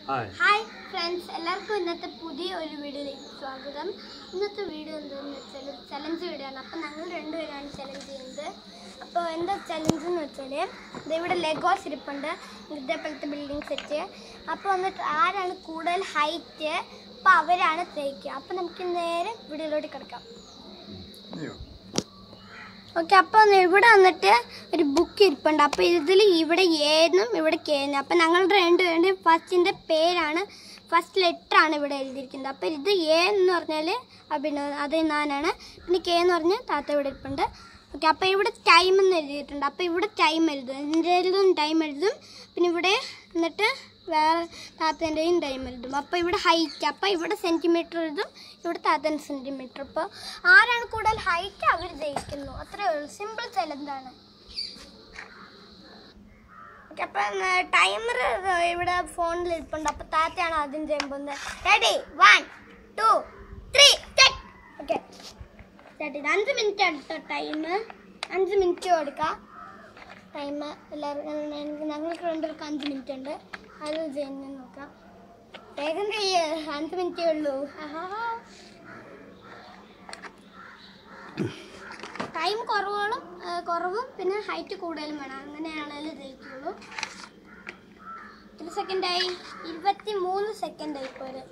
Hi hi friends എല്ലാവർക്കും ഇന്നത്തെ പുതിയ ഒരു വീഡിയോയിലേക്ക് സ്വാഗതം ഇന്നത്തെ വീഡിയോ എന്താണെന്ന് വെച്ചാൽ ഒരു ചലഞ്ച് വീഡിയോ ആണ് അപ്പോൾ ഞങ്ങൾ രണ്ടുപേരാണ് ചലഞ്ച് ചെയ്യുന്നത് അപ്പോൾ എന്താ ചലഞ്ച് എന്ന് വെച്ചാൽ ഇത് ഇവിടെ ലെഗോസ് ഇരിപ്പുണ്ട് ഇതേപോലത്തെ ബിൽഡിംഗ് സെറ്റ് അപ്പോൾ വന്നിട്ട് ആരാണ് കൂടുതൽ ഹൈറ്റ് അപ്പോൾ അവരാണ് തേക്കുക അപ്പോൾ നമുക്ക് നേരെ വീഡിയോയിലോട്ട് കിടക്കാം ഓക്കെ അപ്പോൾ ഇവിടെ വന്നിട്ട് ഒരു ബുക്ക് ഇരിപ്പുണ്ട് അപ്പോൾ ഇതിൽ ഇവിടെ ഏന്നും ഇവിടെ കേന്നും അപ്പോൾ ഞങ്ങളുടെ രണ്ടുപേരുടെ ഫസ്റ്റിൻ്റെ പേരാണ് ഫസ്റ്റ് ലെറ്റർ ആണ് ഇവിടെ എഴുതിയിരിക്കുന്നത് അപ്പോൾ ഇത് എ എന്ന് പറഞ്ഞാൽ അഭിനവ് അത് ഞാനാണ് പിന്നെ കെ എന്ന് പറഞ്ഞാൽ താത്ത ഇവിടെ ഇരിപ്പുണ്ട് ഓക്കെ അപ്പോൾ ഇവിടെ ടൈം എന്ന് എഴുതിയിട്ടുണ്ട് അപ്പോൾ ഇവിടെ ടൈം എഴുതും എൻ്റെ എഴുതും ടൈം എഴുതും പിന്നെ ഇവിടെ എന്നിട്ട് വേറെ താത്തേൻ്റെയും ടൈം എഴുതും അപ്പോൾ ഇവിടെ ഹൈറ്റ് അപ്പോൾ ഇവിടെ സെൻറ്റിമീറ്റർ എഴുതും ഇവിടെ താത്തേൻ്റെ സെൻറ്റിമീറ്റർ അപ്പോൾ ആരാണ് കൂടുതൽ ഹൈറ്റ് അവർ ജയിക്കുന്നു അത്രേ ഉള്ളൂ സിമ്പിൾ ചലഞ്ചാണ് ഓക്കെ അപ്പം ടൈമർ ഇവിടെ ഫോണിൽ ഇരിപ്പുണ്ട് അപ്പോൾ താത്തയാണ് ആദ്യം ചെയ്യാൻ പോകുന്നത് ready one two three okay start ചെയ്ത് അഞ്ച് മിനിറ്റ് എടുത്ത ടൈം അഞ്ച് മിനിറ്റ് കൊടുക്കാം ടൈം എല്ലാവർക്കും ഞങ്ങൾക്ക് രണ്ടുപേർക്ക് അഞ്ച് മിനിറ്റ് ഉണ്ട് അത് ചെയ്യുന്ന നോക്കാം വേഗം ചെയ്യ് അഞ്ച് മിനിറ്റേ ഉള്ളൂ ടൈം കുറവുകളും ആ, കുറവും പിന്നെ ഹൈറ്റ് കൂടുതലും വേണം അങ്ങനെയാണല്ലോ ജയിക്കുള്ളൂ എത്ര സെക്കൻഡായി ഇരുപത്തി മൂന്ന് സെക്കൻഡായി ഇപ്പോൾ ഒരു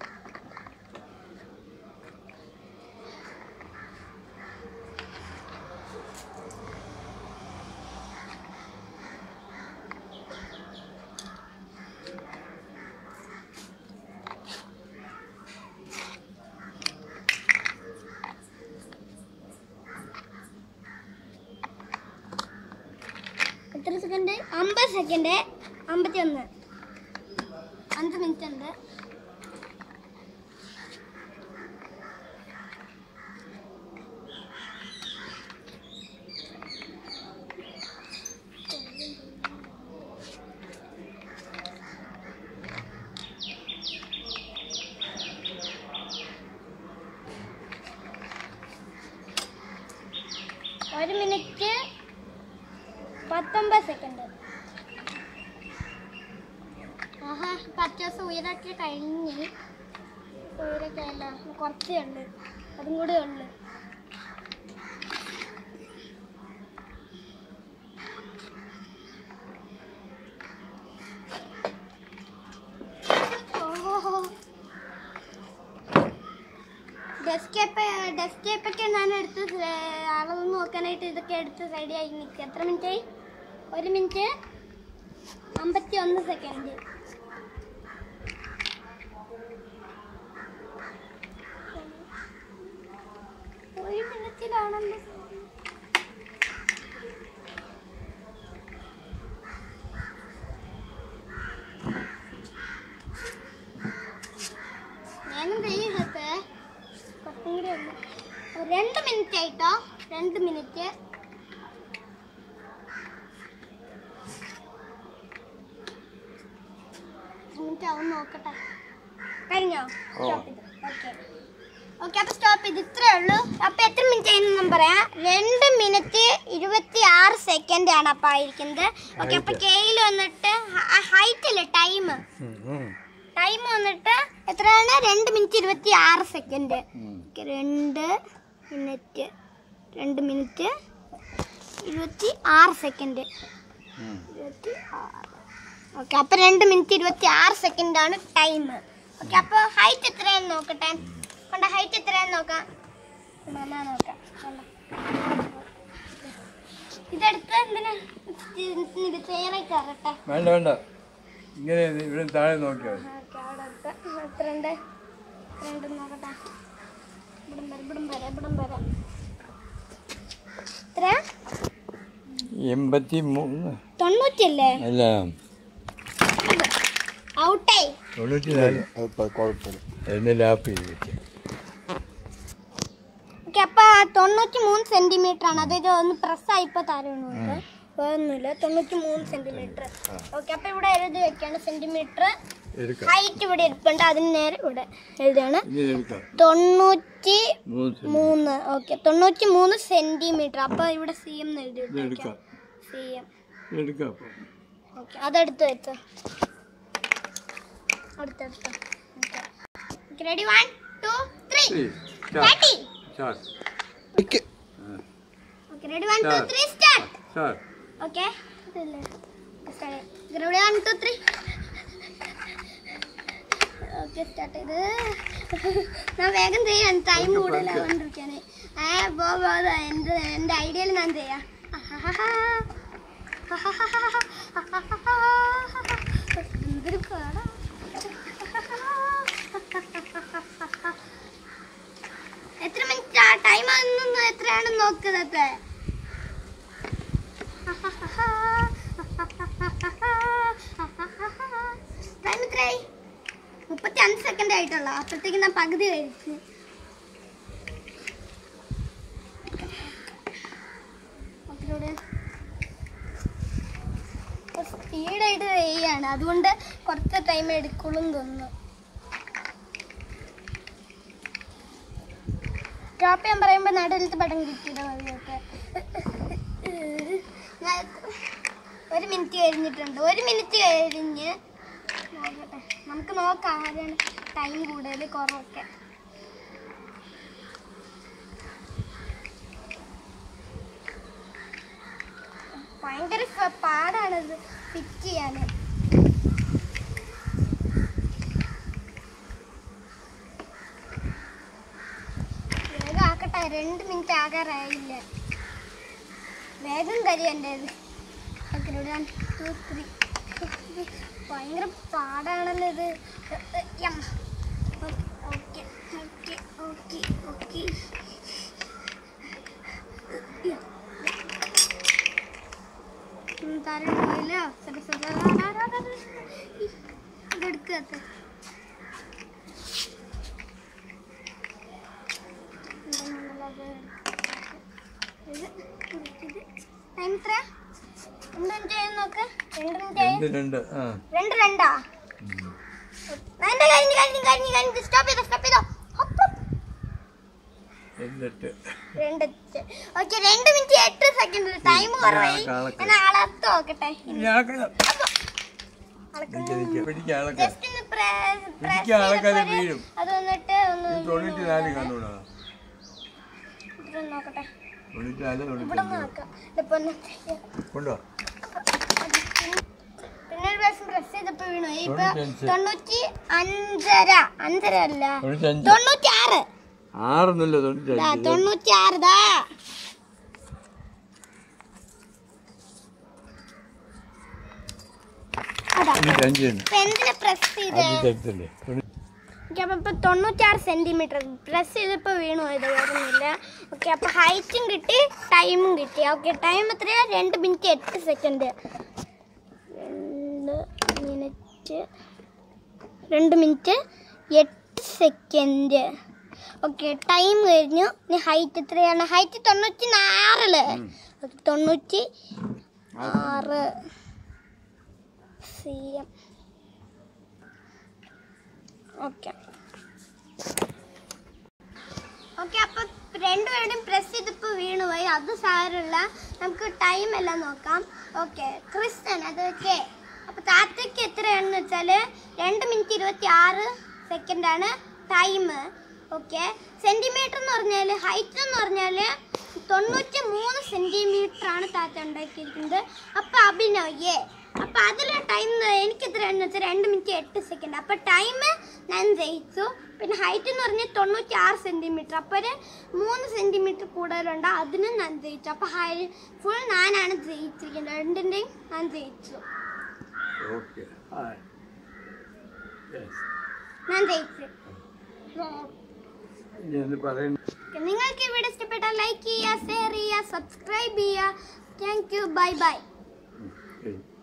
എത്ര സെക്കൻഡ് അമ്പത് സെക്കൻഡ് അമ്പത്തി ഒന്ന് അഞ്ച് മിനിറ്റ് ഉണ്ട് ഒരു മിനിറ്റ് പത്തൊമ്പത് സെക്കൻഡ് ആഹാ പത്ത് ദിവസം ഉയരൊക്കെ കഴിഞ്ഞ് ഉയരൊക്കെ അല്ല കുറച്ചേ ഉണ്ട് അതും കൂടെ ഉണ്ട് ഡെസ്കേപ്പ് ഡെസ്കേപ്പൊക്കെ ഞാൻ എടുത്ത് സ- അളവ് നോക്കാനായിട്ട് ഇതൊക്കെ എടുത്ത് റെഡിയായി നിൽക്കുക എത്ര മിനിറ്റ് ആയി ഒരു മിനിറ്റ് അമ്പത്തി ഒന്ന് സെക്കൻഡ് ഒരു മിനിറ്റിലാണല്ലോ ഞാനും കഴിയട്ടെ കുറച്ചും കൂടി ഉള്ളു രണ്ട് മിനിറ്റ് ആയിട്ടോ രണ്ട് മിനിറ്റ് മിനിറ്റ് ആവും നോക്കട്ടെ കഴിഞ്ഞോ സ്റ്റോപ്പ് ചെയ്ത് ഓക്കെ ഓക്കെ അപ്പൊ സ്റ്റോപ്പ് ചെയ്ത് ഇത്രേ ഉള്ളൂ അപ്പൊ എത്ര മിനിറ്റ് ആയിരുന്നു ഞാൻ പറയാം രണ്ട് മിനിറ്റ് ഇരുപത്തി ആറ് സെക്കൻഡ് ആണ് അപ്പൊ ആയിരിക്കുന്നത് ഓക്കെ അപ്പൊ കെയിൽ വന്നിട്ട് ഹൈറ്റ് അല്ലേ ടൈം ടൈം വന്നിട്ട് എത്രയാണ് രണ്ട് മിനിറ്റ് ഇരുപത്തി ആറ് സെക്കൻഡ് രണ്ട് മിനിറ്റ് രണ്ട് മിനിറ്റ് ഇരുപത്തി ആറ് സെക്കൻഡ് ഇരുപത്തി ആറ് ഓക്കെ അപ്പൊ രണ്ട് മിനിറ്റ് ഇരുപത്തി ആറ് സെക്കൻഡ് ആണ് ടൈം ഓക്കെ അപ്പൊ ഹൈറ്റ് എത്രയാന്ന് നോക്കട്ടെ കണ്ട ഹൈറ്റ് എത്രയാന്ന് നോക്കാം മമ്മ നോക്കാം കണ്ടോ? ഇതെടുത്ത് എന്തിനാ ഇത് ചെയറായി കയറട്ടെ വേണ്ട വേണ്ട ഇങ്ങനെ ഇവിടെ താഴെ നോക്കിയാൽ മതി. ഓക്കെ അവിടെ എത്താം. എത്രയുണ്ട് എത്രയുണ്ട് നോക്കട്ടെ ഇവിടം വരെ ഇവിടം വരെ ഇവിടം വരെ എത്ര എൺപത്തി മൂന്ന് തൊണ്ണൂറ്റല്ലേ അല്ല ഔട്ടായി തൊണ്ണൂറ്റി നാല് കുഴപ്പമില്ല എന്നെ ലാപ്പ് ചെയ്ത് വെച്ചു ഓക്കെ അപ്പൊ തൊണ്ണൂറ്റി മൂന്ന് സെന്റിമീറ്റർ ആണ് അതായത് ഒന്ന് പ്രസ് ആയിപ്പോ തരുന്നുണ്ട് വേറൊന്നുമില്ല തൊണ്ണൂറ്റി മൂന്ന് സെന്റിമീറ്റർ ഓക്കെ അപ്പൊ ഇവിടെ എഴുതി വെക്കാണ് സെന്റിമീറ്റർ എടുക്കാം ഹൈറ്റ് ഇവിടെ ഇരിപ്പുണ്ട് അതിന് നേരെ ഇവിടെ എഴുതാണ് ഇങ്ങനെ എടുക്കാം തൊണ്ണൂറ്റി മൂന്ന് സെന്റ്. മൂന്ന് ഓക്കെ തൊണ്ണൂറ്റി മൂന്ന് സെന്റിമീറ്റർ അപ്പൊ ഇവിടെ സി എം എഴുതി ഇത് എടുക്കാം സി എം എടുക്കാം അപ്പം ഓക്കെ അതെടുത്ത് വെച്ചോ എടുത്തെടുത്തോ okay ready one two three Three. സ്റ്റാർട്ടി Start. Okay ready one two Start. Three start Start. Okay ready one two three okay start ചെയ്ത് ഞാൻ വേഗം ചെയ്യാൻ ടൈം പതുക്കെ, കൂടുതലാവാണ്ടിരിക്കാൻ ഏ ബോ ബോ ദാ എൻ്റെ എൻ്റെ ഐഡിയയിൽ ഞാൻ ചെയ്യാം എന്തൊരു പാടാ എത്ര മിനിറ്റ് ടൈം ആകുന്നു എത്രയാണെന്ന് നോക്കുന്നത് ടൈം എത്രയായി മുപ്പത്തി അഞ്ച് സെക്കൻഡ് ആയിട്ടുള്ള അപ്പോഴത്തേക്ക് ഞാൻ പകുതി കഴിച്ചു സ്പീഡായിട്ട് ചെയ്യാണ് അതുകൊണ്ട് കുറച്ച് ടൈം എടുക്കുള്ളൂ തോന്നുന്നു ഡ്രോപ്പ് ചെയ്യാൻ പറയുമ്പോൾ നടുവിലത്തെ പടം കിട്ടിയില്ല മതിയൊക്കെ ഞാൻ ഒരു മിനിറ്റ് കഴിഞ്ഞിട്ടുണ്ട് ഒരു മിനിറ്റ് കഴിഞ്ഞ് നോക്കട്ടെ നമുക്ക് നോക്കാം ആരാണ് ടൈം കൂടുതൽ കുറവൊക്കെ ഭയങ്കര ഫ- പാടാണിത് ഫിറ്റ് ചെയ്യാൻ വേഗം ആക്കട്ടെ രണ്ട് മിനിറ്റ് ആകാറായില്ല വേഗം തരും എൻ്റേത് വൺ ടു ത്രീ ഭയങ്കര പാടാണല്ലോ ഇത് ഓക്കെ ഓക്കെ ഓക്കെ ഓക്കെ തരണമല്ലോ ഇതെടുക്കാത്ത ടൈം എത്ര രണ്ട് മിനിറ്റ് ആയി നോക്ക് രണ്ട് മിനിറ്റ് ആയി രണ്ട് രണ്ട് ആ രണ്ട് രണ്ടാ രണ്ട് കഴിഞ്ഞ് കഴിഞ്ഞ് കഴിഞ്ഞ് കഴിഞ്ഞ് സ്റ്റോപ്പ് ചെയ്തോ സ്റ്റോപ്പ് ചെയ്തോ ഹൊപ്പ്, ഹൊപ്പ്. എന്നിട്ട് രണ്ട് ഓക്കെ രണ്ട് മിനിറ്റ് എട്ട് സെക്കൻഡ് ടൈം കുറവായി കണക്ക്. ഞാൻ അളത്ത് നോക്കട്ടെ ഞാക്കല അളക്കുന്നു പിടിക്കുക അളക്ക ജസ്റ്റ് ഒന്ന് press- press പിടിക്കുക അളക്കാതെ ചെയ്തപ്പോഴേ വീഴും അത് വന്നിട്ട് ഒന്ന് തൊണ്ണൂറ്റി നാല് കണ്ടുകൂടാ ഇവിടെ ഒന്ന് നോക്കട്ടെ തൊണ്ണൂറ്റി നാല് ഇവിടെ ഒന്ന് തൊണ്ണൂറ്റി നോക്കാം ഇതിപ്പോ ഒന്ന് കൊണ്ടുവാ പിന്നെ ഒരു പ്രാവശ്യം പ്രസ് ചെയ്തപ്പോ വീണു ഇപ്പൊ തൊണ്ണൂറ്റഞ്ച്. തൊണ്ണൂറ്റി അഞ്ചര അഞ്ചര അല്ല തൊണ്ണൂറ്റഞ്ച് തൊണ്ണൂറ്റി ആറ് ആറൊന്നുമില്ല തൊണ്ണൂറ്റി ദാ, അഞ്ച് തൊണ്ണൂറ്റി ആറ് ദാ അതാ തൊണ്ണൂറ്റി അഞ്ച് തന്നെ ഇപ്പൊ എന്തിനാ പ്രസ് ചെയ്ത് ആദ്യത്തെ അടുത്തല്ലേ ഓക്കെ അപ്പൊ ഇപ്പൊ തൊണ്ണൂറ്റാറ് സെന്റിമീറ്റർ പ്രസ് ചെയ്തപ്പോ വീണു ഇത് വരുന്നില്ല ഓക്കെ അപ്പൊ ഹൈറ്റും കിട്ടി ടൈമും കിട്ടി ഓക്കെ ടൈം എത്രയാ രണ്ട് മിനിറ്റ് എട്ട് സെക്കൻഡ് രണ്ട് മിനിറ്റ് രണ്ട് മിനിറ്റ് എട്ട് സെക്കൻഡ് ഓക്കെ ടൈം കഴിഞ്ഞു ഇനി ഹൈറ്റ് എത്രയാണ് ഹൈറ്റ് തൊണ്ണൂറ്റി നാറില് ഓക്കെ തൊണ്ണൂറ്റി ആറ് സി എം ഓക്കെ ഓക്കെ അപ്പൊ രണ്ടുപേരുടെയും പ്രസ് ചെയ്തപ്പോ വീണുപോയി അത് സാരമില്ല നമുക്ക് ടൈം എല്ലാം നോക്കാം ഓക്കെ ക്രിസ്ത്യൻ അത് ഓക്കെ അപ്പൊ താത്തയ്ക്ക് എത്രയാണെന്ന് വെച്ചാല് രണ്ട് മിനിറ്റ് ഇരുപത്തി ആറ് സെക്കൻഡ് ആണ് ടൈം ഓക്കെ സെന്റിമീറ്റർ എന്ന് പറഞ്ഞാൽ ഹൈറ്റ് എന്ന് പറഞ്ഞാൽ തൊണ്ണൂറ്റി മൂന്ന് സെന്റിമീറ്റർ ആണ് താത്ത ഉണ്ടാക്കിയിരിക്കുന്നത് അപ്പൊ അഭിനവ്യേ അപ്പൊ അതിലെ ടൈം എനിക്ക് എത്രയാണെന്ന് വെച്ചാൽ രണ്ട് മിനിറ്റ് എട്ട് സെക്കൻഡ് അപ്പൊ ടൈം ഞാൻ ജയിച്ചു പിന്നെ ഹൈറ്റ് എന്ന് പറഞ്ഞാൽ തൊണ്ണൂറ്റി ആറ് സെന്റിമീറ്റർ അപ്പൊ ഒരു മൂന്ന് സെന്റിമീറ്റർ കൂടുതലുണ്ട് അതിനും ഞാൻ ജയിച്ചു അപ്പൊ ഹൈ ഫുൾ ഞാനാണ് ജയിച്ചിരിക്കുന്നത് രണ്ടിൻ്റെയും ഞാൻ ജയിച്ചു ഓക്കെ ഞാൻ ജയിച്ചു ഞാൻ പറയുന്നു Okay, നിങ്ങൾക്ക് ഈ വീഡിയോ ഇഷ്ടപ്പെട്ടാൽ ലൈക്ക് ചെയ്യുക ഷെയർ ചെയ്യുക സബ്സ്ക്രൈബ് ചെയ്യുക താങ്ക് യു ബൈ ബൈ ശരി